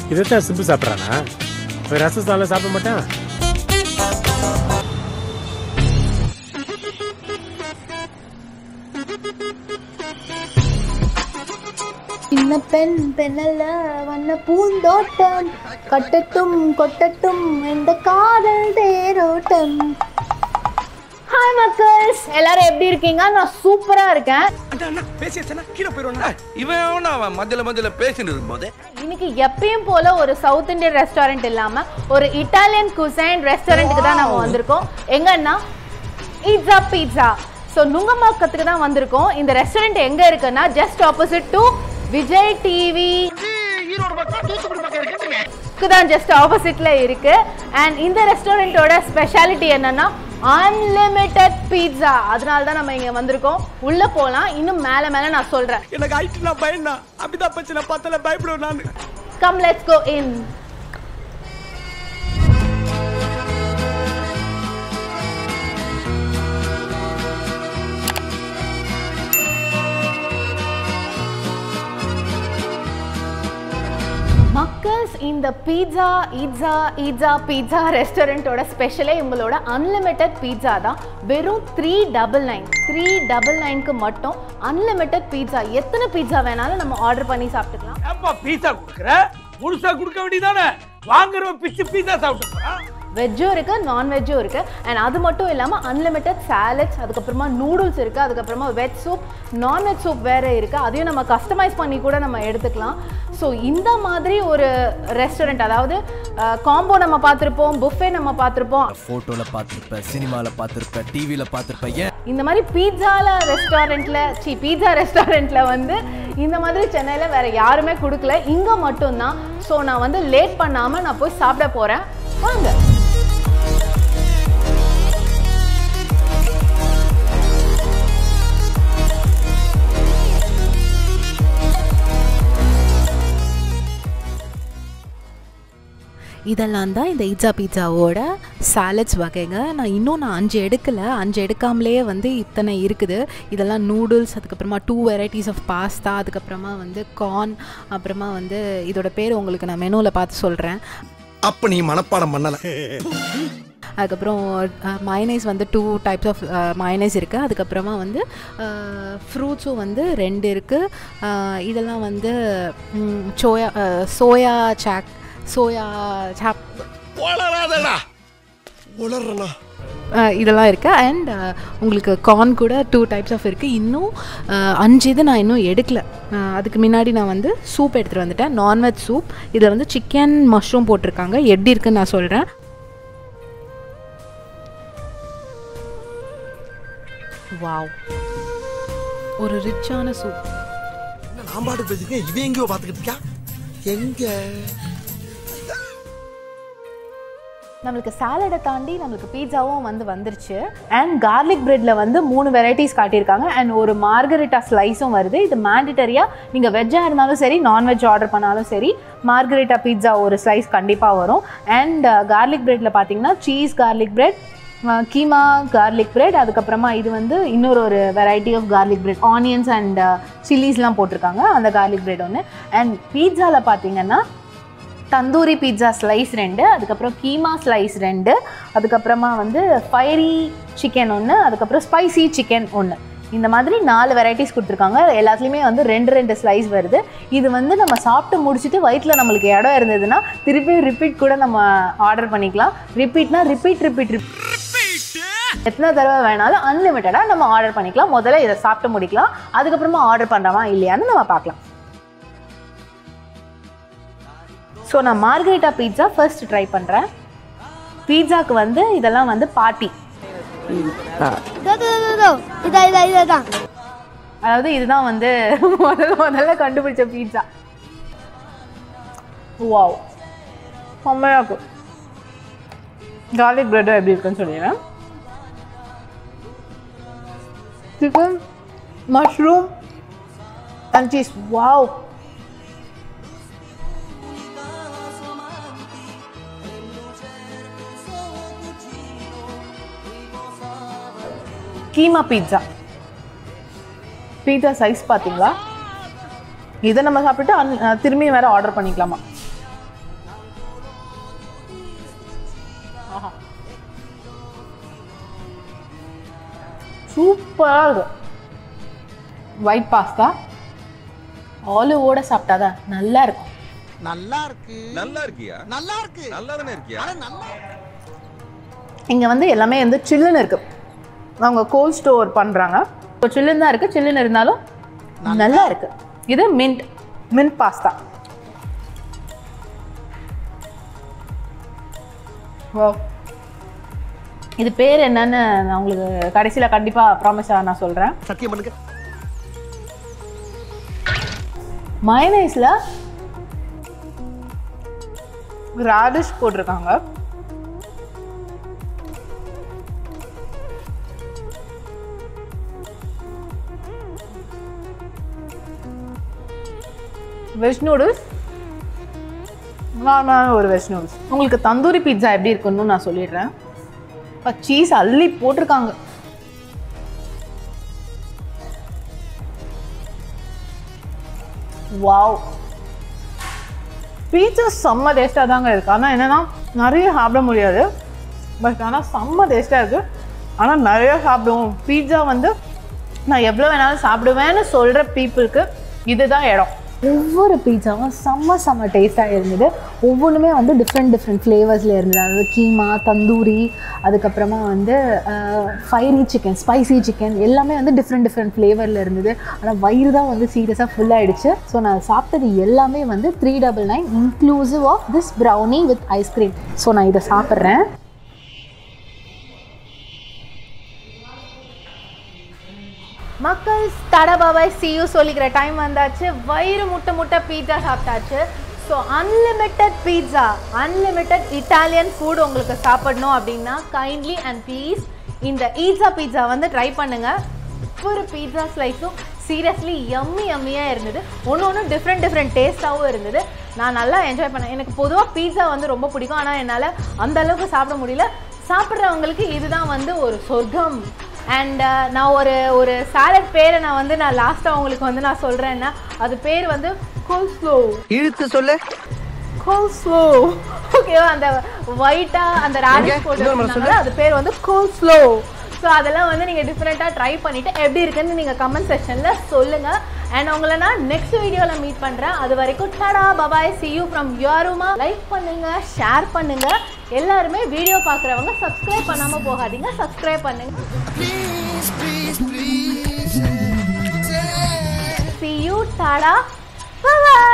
இதைத்தான் சிம்பு சாப்பிட்றானா இப்போ ரசம் சாதம் சாப்பிட மாட்டான் சின்ன பெண் பெண்ணல்ல வண்ண பூந்தோட்டம் கட்டட்டும் கொட்டட்டும் இந்த காதல் தேரோட்டம் ஹாய் மக்கள்ஸ் எல்லாரும் எப்படி இருக்கீங்க நான் சூப்பரா இருக்கேன் இவன் எவனா அவன் மத்தியில மத்தியில பேசிட்டு இருக்கும்போது இன்னைக்கு எப்பயும் போல ஒரு சவுத் இந்தியன் ரெஸ்டாரண்ட் இல்லாம ஒரு இட்டாலியன் குசைன் ரெஸ்டாரண்ட்டுக்கு தான் நம்ம வந்திருக்கோம் எங்கன்னா பீட்சா பீட்சா ஸோ நுங்கம்பாக்கத்துக்கு தான் வந்திருக்கோம் இந்த ரெஸ்டாரண்ட் எங்க இருக்குன்னா just opposite to Vijay TV தான் ஜஸ்ட் ஆப்போசிட்ல இருக்கு அண்ட் இந்த ரெஸ்டாரண்ட்டோட ஸ்பெஷாலிட்டி என்னன்னா அன்லிமிட்டெட் பீட்சா அதனால தான் நம்ம இங்க வந்திருக்கோம் உள்ள போலாம் இன்னும் மேல மேல நான் சொல்றேன் எனக்கு ஹைட் நான் பயந்தா அபிதாப் பச்சனை பார்த்தால பயப்படுவேன் நான் கம் லெட்ஸ் கோ இன் மக்கள்ஸ் இந்த பீட்சா ஈட்ஸா ஈட்ஸா பீட்சா ரெஸ்டாரண்ட்டோட ஸ்பெஷலே உங்களோட அன்லிமிட்டெட் பீட்சா தான் வெறும் three double nine three double நைனுக்கு மட்டும் அன்லிமிட்டெட் பீட்சா எத்தனை பீட்சா வேணாலும் நம்ம ஆர்டர் பண்ணி சாப்பிட்டுக்கலாம் ஏப்பா பீஸா கொடுக்குற முழுசா கொடுக்க வேண்டியதானே வாங்குறவன் பிச்சு பீஸா சாப்பிட்டு போறான் வெஜ்ஜும் இருக்கு நான்வெஜ்ஜும் இருக்கு அண்ட் அது மட்டும் இல்லாமல் அன்லிமிட்டெட் சாலட்ஸ் அதுக்கப்புறமா நூடுல்ஸ் இருக்கு அதுக்கப்புறமா வெஜ் சூப் நான்வெஜ் சூப் வேற இருக்கு அதையும் நம்ம கஸ்டமைஸ் பண்ணி கூட நம்ம எடுத்துக்கலாம் ஸோ இந்த மாதிரி ஒரு ரெஸ்டாரண்ட் அதாவது காம்போ நம்ம பார்த்துருப்போம் புஃபே நம்ம பார்த்துருப்போம் போட்டோல பார்த்திருப்ப சினிமால பார்த்திருப்ப டிவில பார்த்திருப்ப ஏன் இந்த மாதிரி பீட்சால ரெஸ்டாரண்ட்ல சி பீட்சா ரெஸ்டாரண்ட்ல வந்து இந்த மாதிரி சென்னையில் வேற யாருமே கொடுக்கல இங்கே மட்டும்தான் ஸோ நான் வந்து லேட் பண்ணாமல் நான் போய் சாப்பிட போகிறேன் வாங்க இதெல்லாம் தான் இந்த ஈட்சா பீட்சாவோட சாலட்ஸ் வகைங்க நான் இன்னும் நான் அஞ்சு எடுக்கலை அஞ்சு எடுக்காமலேயே வந்து இத்தனை இருக்குது இதெல்லாம் நூடுல்ஸ் அதுக்கப்புறமா டூ வெரைட்டிஸ் ஆஃப் பாஸ்தா அதுக்கப்புறமா வந்து கார்ன் அப்புறமா வந்து இதோட பேர் உங்களுக்கு நான் மெனுவில் பார்த்து சொல்கிறேன் அப்ப நீ மனப்பாடம் பண்ணல அதுக்கப்புறம் மயனைஸ் வந்து டூ டைப்ஸ் ஆஃப் மயனைஸ் இருக்குது அதுக்கப்புறமா வந்து ஃப்ரூட்ஸும் வந்து ரெண்டு இருக்குது இதெல்லாம் வந்து ம், சோயா சோயா சாக் சோயா சாப் வளராதடா வளர்றனா அஹ் இதெல்லாம் இருக்குது அண்ட் உங்களுக்கு கார்ன் கூட டூ டைப்ஸ் ஆஃப் இருக்குது இன்னும் அஹ், அஞ்சு இது நான் இன்னும் எடுக்கல அஹ், அதுக்கு முன்னாடி நான் வந்து சூப் எடுத்துகிட்டு வந்துட்டேன் நான்வெஜ் சூப் இதில் வந்து சிக்கன் மஷ்ரூம் போட்டிருக்காங்க எப்படி இருக்குன்னு நான் சொல்கிறேன் வாவ் ஒரு ரிச்சான சூப் நான் பாட்டு பேசிருக்கேன் இவன் எங்கேயோ பாத்துக்கிட்டு இருக்கா எங்க நம்மளுக்கு சாலடை தாண்டி நம்மளுக்கு பீட்சாவும் வந்து வந்துருச்சு அண்ட் கார்லிக் பிரெட்ல வந்து மூணு வெரைட்டிஸ் காட்டியிருக்காங்க அண்ட் ஒரு மார்கரிட்டா ஸ்லைஸும் வருது இது மேண்டிட்டரியாக நீங்கள் வெஜ்ஜாக இருந்தாலும் சரி நான்வெஜ் ஆர்டர் பண்ணாலும் சரி மார்கரிட்டா பீட்சா ஒரு ஸ்லைஸ் கண்டிப்பாக வரும் அண்ட் கார்லிக் பிரெட்ல பார்த்தீங்கன்னா cheese garlic bread keema garlic bread அதுக்கப்புறமா இது வந்து இன்னொரு ஒரு variety of garlic bread onions and சில்லிஸ்லாம் போட்டிருக்காங்க அந்த கார்லிக் பிரெட் ஒன்று அண்ட் பீட்சாவில் பார்த்தீங்கன்னா தந்தூரி பீட்சா ஸ்லைஸ் ரெண்டு அதுக்கப்புறம் கீமா ஸ்லைஸ் ரெண்டு அதுக்கப்புறமா வந்து ஃபைரி சிக்கன் ஒன்று அதுக்கப்புறம் ஸ்பைசி சிக்கன் ஒன்று இந்த மாதிரி நாலு வெரைட்டிஸ் கொடுத்துருக்காங்க எல்லாத்துலேயுமே வந்து ரெண்டு ரெண்டு ஸ்லைஸ் வருது இது வந்து நம்ம சாப்பிட்டு முடிச்சுட்டு வயிற்றில் நம்மளுக்கு இடம் இருந்ததுன்னா திருப்பி ரிப்பீட் கூட நம்ம ஆர்டர் பண்ணிக்கலாம் ரிப்பீட்னா ரிப்பீட் ரிப்பீட் ரிப்பீட் எத்தனை தடவை வேணாலும் அன்லிமிட்டடாக நம்ம ஆர்டர் பண்ணிக்கலாம் முதல்ல இதை சாப்பிட்டு முடிக்கலாம் அதுக்கப்புறமா ஆர்டர் பண்ணுறோமா இல்லையான்னு நம்ம பார்க்கலாம் ஸோ நான் மார்கரிட்டா பீட்சா ஃபர்ஸ்ட் ட்ரை பண்ணுறேன் பீட்சாக்கு வந்து இதெல்லாம் வந்து பாட்டி அதாவது இதுதான் வந்து முதல்ல முதல்ல கண்டுபிடிச்ச பீட்சா வாவ் செம்மையாக இருக்கும் கார்லிக் பிரெட்டும் எப்படி இருக்குன்னு சொல்லிடுறேன் chicken mushroom and cheese wow keema pizza pizza size பார்த்தீங்களா இதை நம்ம சாப்பிட்டு அன் திரும்பி வேற ஆர்டர் பண்ணிக்கலாமா சூப்பராக இருக்கும் ஒயிட் பாஸ்தா ஆலிவோட சாப்பிட்டாதான் நல்லா இருக்கும் நல்லா இருக்கு நல்லா இருக்கியா நல்லா இருக்கு நல்லா தானே இருக்கியா அட நல்லா இங்கே வந்து எல்லாமே வந்து சில்லுன்னு இருக்கு அவங்க கோல்ட் ஸ்டோர் பண்ணுறாங்க இப்போ சில்லுன்னு தான் இருக்குது சில்லுன்னு இருந்தாலும் நல்லா இருக்கு இது மின்ட் மின்ட் பாஸ்தா ஓ இது பேர் என்னன்னு நான் உங்களுக்கு கடைசியில் கண்டிப்பாக ப்ராமிஸாக நான் சொல்கிறேன் சத்தியம் பண்ணுங்க மயனைஸில் ராடிஷ் போட்டிருக்காங்க வெஜ் நூடுல்ஸ் நார்மலான ஒரு வெஜ் நூடுல்ஸ் உங்களுக்கு தந்தூரி பீட்சா எப்படி இருக்குன்னு நான் சொல்லிடுறேன் சீஸ் அள்ளி போட்டிருக்காங்க வாவ் பீட்சா செம்ம டேஸ்ட்டாக தாங்க இருக்குது ஆனால் என்னென்னா நிறைய சாப்பிட முடியாது பட் ஆனால் செம்ம டேஸ்ட்டாக இருக்குது ஆனால் நிறைய சாப்பிடுவோம் பீட்சா வந்து நான் எவ்வளோ வேணாலும் சாப்பிடுவேன்னு சொல்கிற பீப்புளுக்கு இதுதான் இடம் ஒவ்வொரு பீட்சாவும் செம்ம செம்ம டேஸ்ட்டாக இருந்தது ஒவ்வொன்றுமே வந்து டிஃப்ரெண்ட் டிஃப்ரெண்ட் ஃப்ளேவர்ஸில் இருந்தது அதாவது கீமா தந்தூரி அதுக்கப்புறமா வந்து ஃபைரி சிக்கன் ஸ்பைசி சிக்கன் எல்லாமே வந்து டிஃப்ரெண்ட் டிஃப்ரெண்ட் ஃப்ளேவரில் இருந்தது ஆனால் வயிறு தான் வந்து சீரியஸாக ஃபுல் ஆயிடுச்சு ஸோ நான் சாப்பிட்டது எல்லாமே வந்து three double nine inclusive of this brownie with ice cream so நான் இதை சாப்பிட்றேன் மக்கள் தட பாபாய் சியூ சொல்லிக்கிற டைம் வந்தாச்சு வயிறு முட்டை முட்டை பீட்சா சாப்பிட்டாச்சு so unlimited pizza unlimited Italian food உங்களுக்கு சாப்பிடணும் அப்படின்னா கைண்ட்லி அண்ட் ப்ளீஸ் இந்த ஈட்ஸா பீட்சா வந்து ட்ரை பண்ணுங்க ஒரு பீட்சா ஸ்லைஸும் சீரியஸ்லி எம்மி எம்மியாக இருந்தது ஒன்று ஒன்று டிஃப்ரெண்ட் டிஃப்ரெண்ட் டேஸ்ட்டாகவும் இருந்தது நான் நல்லா என்ஜாய் பண்ணேன் எனக்கு பொதுவாக பீட்சா வந்து ரொம்ப பிடிக்கும் ஆனால் என்னால் அந்த அளவுக்கு சாப்பிட முடியல சாப்பிட்றவங்களுக்கு இதுதான் வந்து ஒரு சொர்க்கம் அண்ட் நான் ஒரு ஒரு சாலட் பேரை நான் வந்து நான் லாஸ்ட்டாக உங்களுக்கு வந்து நான் சொல்கிறேன்னா அது பேர் வந்து கோல்ஸ்லோ இழுத்து சொல்லு கோல்ஸ்லோ ஓகேவா அந்த ஒயிட்டா அந்த ரேடிஷ் போட்டு அது பேர் வந்து கோல்ஸ்லோ ஸோ அதெல்லாம் வந்து நீங்கள் டிஃப்ரெண்ட்டாக ட்ரை பண்ணிவிட்டு எப்படி இருக்குன்னு நீங்கள் கமெண்ட் செக்ஷனில் சொல்லுங்கள் அண்ட் உங்களை நான் நெக்ஸ்ட் வீடியோவில் மீட் பண்ணுறேன் அது வரைக்கும் tata bye bye see you from யோருமா லைக் பண்ணுங்கள் ஷேர் பண்ணுங்கள் எல்லாருமே வீடியோ பார்க்குறவங்க சப்ஸ்கிரைப் பண்ணாமல் போகாதீங்க சப்ஸ்கிரைப் பண்ணுங்கள் See you, tada, bye bye.